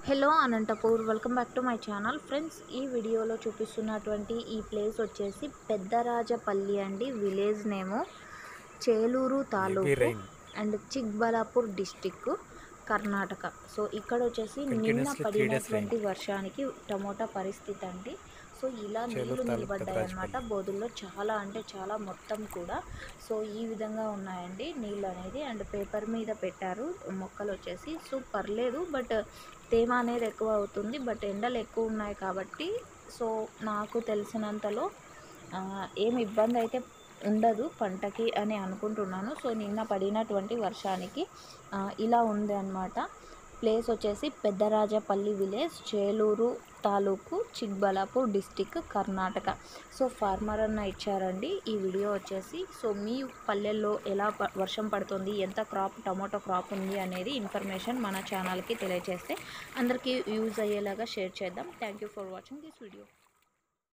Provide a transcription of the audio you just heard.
Hello Anantapur welcome back to my channel friends ఈ వీడియోలో చూపిస్తున్నటువంటి ఈ ప్లేస్ వచ్చేసి పెద్దరాజపల్లి అండి విలేజ్ నేము Cheluru taluk and Chikballapur district Karnataka so ఇక్కడ వచ్చేసి నిన్న Continuously three days పడినటువంటి వర్షానికి టమోటా పరిస్థితి అండి సో ఇలా నీళ్లు తాలూకు నిలబడ్డాయి అనమాట పెద్దరాజపల్లి. బోధుల్లో చాలా అంటే చాలా మొత్తం కూడా సో ఈ విధంగా ఉన్నాయండి నీళ్ళు అనేది అండ్ పేపర్ మీద పెట్టారు మొక్కలు వచ్చేసి సో పర్లేదు బట్ తేమ అనేది ఎక్కువ అవుతుంది బట్ ఎండలు ఎక్కువ ఉన్నాయి కాబట్టి సో నాకు తెలిసినంతలో ఆ, ఏం ఇబ్బంది అయితే ఉండదు పంటకి అని అనుకుంటున్నాను సో నిన్న పడినటువంటి వర్షానికి ఆ, ఇలా ఉంది అనమాట ప్లేస్ వచ్చేసి పెద్దరాజపల్లి village Cheluru taluk Chikballapur district Karnataka so farmer అన్న ఇచ్చారండి ఈ వీడియో వచ్చేసి సో మీ పల్లెల్లో ఎలా ప- వర్షం పడుతుంది ఎంత క్రాప్ టమాటో క్రాప్ ఉంది అనేది ఇన్ఫర్మేషన్ మన ఛానల్కి తెలియజేస్తే అందరికీ యూజ్ అయ్యేలాగా షేర్ చేద్దాం thank you for watching this video